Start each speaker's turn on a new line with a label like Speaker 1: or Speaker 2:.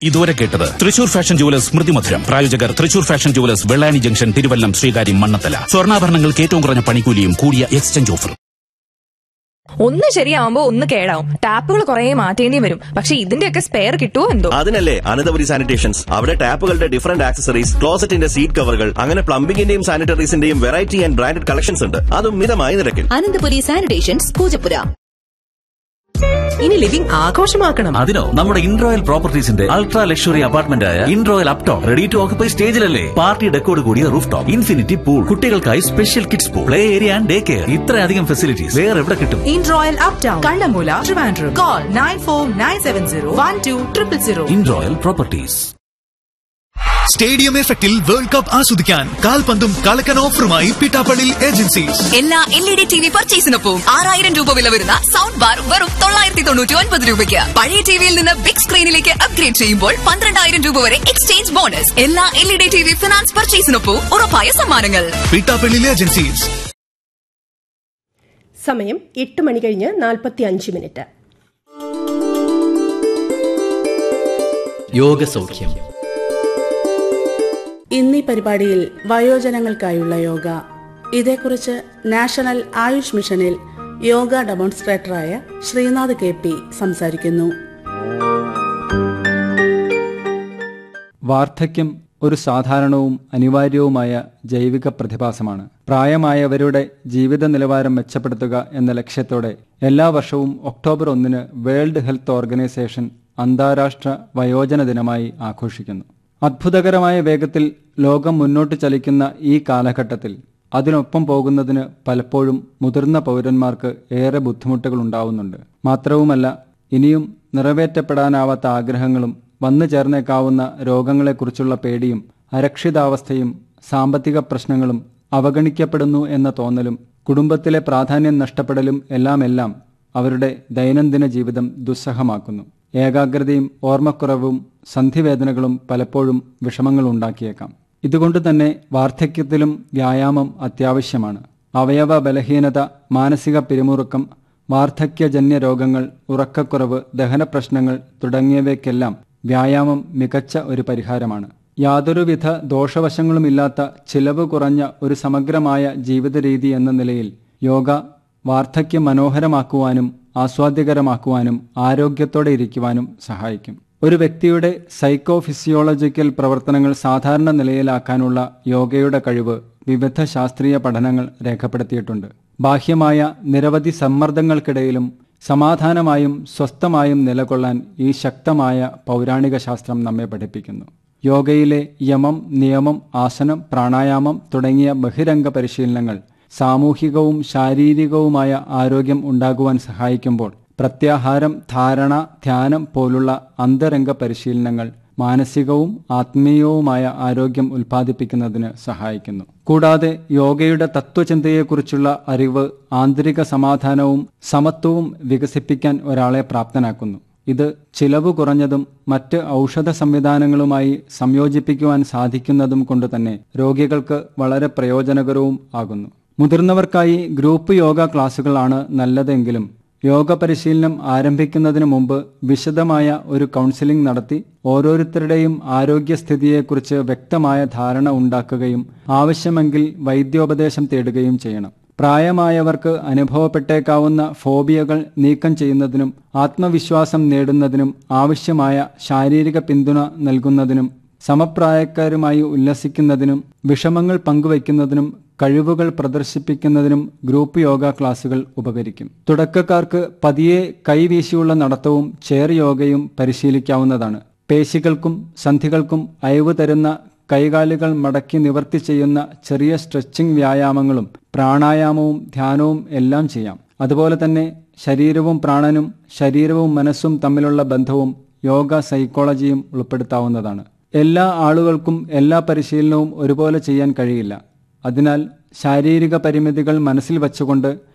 Speaker 1: ഇതുവരെ കേട്ടത് Thrissur fashion jewellers സ്മൃതി മധുരം പ്രായോജകർ Thrissur fashion jewellers Vellani junction Thiruvallam Sreekaryam Mannanthala സ്വർണ്ണാഭരണങ്ങൾക്ക് ഏറ്റവും കുറഞ്ഞ പണിക്കൂലിയും കൂടിയ എക്സ്ചേഞ്ച് ഓഫർ
Speaker 2: ഒന്ന് ശരിയാവുമ്പോ ഒന്ന് കേടാവും ടാപ്പുകൾ കുറെ മാറ്റേണ്ടി വരും പക്ഷെ ഇതിന്റെയൊക്കെ സ്പെയർ കിട്ടുമോ എന്തോ
Speaker 3: അതിനല്ലേ അനന്തപുരി സാനിറ്റേഷൻസ് അവിടെ ടാപ്പുകളുടെ ഡിഫറന്റ് ആക്സസറീസ് ക്ലോസറ്റിന്റെ സീറ്റ് കവറുകൾ അങ്ങനെ പ്ലംബിംഗിന്റെയും സാനിറ്ററീസിന്റെയും വെറൈറ്റി ആൻഡ് ബ്രാൻഡഡ് കളക്ഷൻസ് ഉണ്ട് അതും മിതമായ നിരക്കിൽ
Speaker 4: അനന്തപുരി സാനിറ്റേഷൻസ് പൂജപ്പുര ഇനി ലിവിംഗ് ആഘോഷമാക്കണം
Speaker 5: അതിനോ നമ്മുടെ ഇൻട്രോയൽ പ്രോപ്പർട്ടീസിന്റെ അൾട്രാ ലക്ഷറി അപ്പാർട്ട്മെന്റ് ആയ Introyal uptown ready to occupy സ്റ്റേജിലല്ലേ പാർട്ടി ഡെക്കോട് കൂടിയ റൂഫ് ടോപ്പ് ഇൻഫിനിറ്റി പൂൾ കുട്ടികൾക്കായി special kids pool play area and day care ഇത്രയധികം ഫെസിലിറ്റീസ് വേറെ എവിടെ കിട്ടും
Speaker 6: in Royal Uptown, Kallamula, Trivandrum. Call 94-970-12
Speaker 5: Introyal properties
Speaker 7: stadium എഫക്റ്റിൽ വേൾഡ് കപ്പ് ആസ്വദിക്കാൻ കാൽപന്തും കളക്കൻ ഓഫറുമായി പിട്ടാപ്പള്ളി ഏജൻസീസ്
Speaker 4: എല്ലാ L E D T V പർച്ചേസിനൊപ്പം ആറായിരം രൂപ വില വരുന്ന സൗണ്ട് ബാർ വെറും തൊള്ളായിരത്തി തൊണ്ണൂറ്റി ഒൻപത് രൂപയ്ക്ക് പഴയ ടിവിയിൽ നിന്ന് ബിഗ് സ്ക്രീനിലേക്ക് അപ്ഗ്രേഡ് ചെയ്യുമ്പോൾ പന്ത്രണ്ടായിരം രൂപ വരെ എക്സ്ചേഞ്ച് ബോണസ് എല്ലാ L E D T V finance പർച്ചേസിനൊപ്പം ഉറപ്പായ സമ്മാനങ്ങൾ
Speaker 7: പിട്ടാപ്പള്ളി ഏജൻസീസ്
Speaker 8: സമയം എട്ട് മണി കഴിഞ്ഞ് നാൽപ്പത്തി അഞ്ച് മിനിറ്റ്
Speaker 9: യോഗസൗഖ്യം
Speaker 10: ഇന്നീ പരിപാടിയിൽ വയോജനങ്ങൾക്കായുള്ള യോഗ ഇതേക്കുറിച്ച് നാഷണൽ ആയുഷ് മിഷനിൽ യോഗ ഡെമോൺസ്ട്രേറ്ററായ ശ്രീനാഥ് കെ പി സംസാരിക്കുന്നു
Speaker 11: വാർദ്ധക്യം ഒരു സാധാരണവും അനിവാര്യവുമായ ജൈവിക പ്രതിഭാസമാണ് പ്രായമായവരുടെ ജീവിത നിലവാരം മെച്ചപ്പെടുത്തുക എന്ന ലക്ഷ്യത്തോടെ എല്ലാ വർഷവും ഒക്ടോബർ ഒന്നിന് വേൾഡ് ഹെൽത്ത് ഓർഗനൈസേഷൻ അന്താരാഷ്ട്ര വയോജന ദിനമായി ആഘോഷിക്കുന്നു അത്ഭുതകരമായ വേഗത്തിൽ ലോകം മുന്നോട്ട് ചലിക്കുന്ന ഈ കാലഘട്ടത്തിൽ അതിനൊപ്പം പോകുന്നതിന് പലപ്പോഴും മുതിർന്ന പൗരന്മാർക്ക് ഏറെ ബുദ്ധിമുട്ടുകൾ ഉണ്ടാവുന്നുണ്ട് മാത്രവുമല്ല ഇനിയും നിറവേറ്റപ്പെടാനാവാത്ത ആഗ്രഹങ്ങളും വന്നു ചേർന്നേക്കാവുന്ന രോഗങ്ങളെക്കുറിച്ചുള്ള പേടിയും അരക്ഷിതാവസ്ഥയും സാമ്പത്തിക പ്രശ്നങ്ങളും അവഗണിക്കപ്പെടുന്നു എന്ന തോന്നലും കുടുംബത്തിലെ പ്രാധാന്യം നഷ്ടപ്പെടലും എല്ലാമെല്ലാം അവരുടെ ദൈനംദിന ജീവിതം ദുസ്സഹമാക്കുന്നു ഏകാഗ്രതയും ഓർമ്മക്കുറവും സന്ധിവേദനകളും പലപ്പോഴും വിഷമങ്ങൾ ഉണ്ടാക്കിയേക്കാം ഇതുകൊണ്ട് തന്നെ വാർദ്ധക്യത്തിലും വ്യായാമം അത്യാവശ്യമാണ് അവയവ ബലഹീനത മാനസിക പിരിമുറുക്കം വാർദ്ധക്യജന്യ രോഗങ്ങൾ ഉറക്കക്കുറവ് ദഹനപ്രശ്നങ്ങൾ തുടങ്ങിയവയ്ക്കെല്ലാം വ്യായാമം മികച്ച ഒരു പരിഹാരമാണ് യാതൊരുവിധ ദോഷവശങ്ങളുമില്ലാത്ത ചിലവ് കുറഞ്ഞ ഒരു സമഗ്രമായ ജീവിത രീതി എന്ന നിലയിൽ യോഗ വാർദ്ധക്യം മനോഹരമാക്കുവാനും ആസ്വാദ്യകരമാക്കുവാനും ആരോഗ്യത്തോടെ ഇരിക്കുവാനും സഹായിക്കും ഒരു വ്യക്തിയുടെ സൈക്കോ ഫിസിയോളജിക്കൽ പ്രവർത്തനങ്ങൾ സാധാരണ നിലയിലാക്കാനുള്ള യോഗയുടെ കഴിവ് വിവിധ ശാസ്ത്രീയ പഠനങ്ങൾ രേഖപ്പെടുത്തിയിട്ടുണ്ട് ബാഹ്യമായ നിരവധി സമ്മർദ്ദങ്ങൾക്കിടയിലും സമാധാനമായും സ്വസ്ഥമായും നിലകൊള്ളാൻ ഈ ശക്തമായ പൗരാണിക ശാസ്ത്രം നമ്മെ പഠിപ്പിക്കുന്നു യോഗയിലെ യമം നിയമം ആസനം പ്രാണായാമം തുടങ്ങിയ ബഹിരംഗ പരിശീലനങ്ങൾ സാമൂഹികവും ശാരീരികവുമായ ആരോഗ്യം ഉണ്ടാകുവാൻ സഹായിക്കുമ്പോൾ പ്രത്യാഹാരം ധാരണ ധ്യാനം പോലുള്ള അന്തരംഗ പരിശീലനങ്ങൾ മാനസികവും ആത്മീയവുമായ ആരോഗ്യം ഉൽപ്പാദിപ്പിക്കുന്നതിന് സഹായിക്കുന്നു കൂടാതെ യോഗയുടെ തത്വചിന്തയെക്കുറിച്ചുള്ള അറിവ് ആന്തരിക സമാധാനവും സമത്വവും വികസിപ്പിക്കാൻ ഒരാളെ പ്രാപ്തനാക്കുന്നു ഇത് ചിലവ് കുറഞ്ഞതും മറ്റ് ഔഷധ സംവിധാനങ്ങളുമായി സംയോജിപ്പിക്കുവാൻ സാധിക്കുന്നതും കൊണ്ട് തന്നെ രോഗികൾക്ക് വളരെ പ്രയോജനകരവും ആകുന്നു മുതിർന്നവർക്കായി ഗ്രൂപ്പ് യോഗ ക്ലാസുകളാണ് നല്ലതെങ്കിലും യോഗ പരിശീലനം ആരംഭിക്കുന്നതിന് മുമ്പ് വിശദമായ ഒരു കൗൺസിലിംഗ് നടത്തി ഓരോരുത്തരുടെയും ആരോഗ്യസ്ഥിതിയെക്കുറിച്ച് വ്യക്തമായ ധാരണ ഉണ്ടാക്കുകയും ആവശ്യമെങ്കിൽ വൈദ്യോപദേശം തേടുകയും ചെയ്യണം പ്രായമായവർക്ക് അനുഭവപ്പെട്ടേക്കാവുന്ന ഫോബിയകൾ നീക്കം ചെയ്യുന്നതിനും ആത്മവിശ്വാസം നേടുന്നതിനും ആവശ്യമായ ശാരീരിക പിന്തുണ നൽകുന്നതിനും സമപ്രായക്കാരുമായി ഉല്ലസിക്കുന്നതിനും വിഷമങ്ങൾ പങ്കുവയ്ക്കുന്നതിനും കഴിവുകൾ പ്രദർശിപ്പിക്കുന്നതിനും ഗ്രൂപ്പ് യോഗ ക്ലാസുകൾ ഉപകരിക്കും തുടക്കക്കാർക്ക് പതിയെ കൈവീശിയുള്ള നടത്തവും ചെയർ യോഗയും പരിശീലിക്കാവുന്നതാണ് പേശികൾക്കും സന്ധികൾക്കും അയവ് തരുന്ന കൈകാലുകൾ മടക്കി നിവർത്തി ചെയ്യുന്ന ചെറിയ സ്ട്രെച്ചിങ് വ്യായാമങ്ങളും പ്രാണായാമവും ധ്യാനവും എല്ലാം ചെയ്യാം അതുപോലെ തന്നെ ശരീരവും പ്രാണനും ശരീരവും മനസ്സും തമ്മിലുള്ള ബന്ധവും യോഗ സൈക്കോളജിയും ഉൾപ്പെടുത്താവുന്നതാണ് എല്ലാ ആളുകൾക്കും എല്ലാ പരിശീലനവും ഒരുപോലെ ചെയ്യാൻ കഴിയില്ല അതിനാൽ ശാരീരിക പരിമിതികൾ മനസ്സിൽ വച്ചുകൊണ്ട്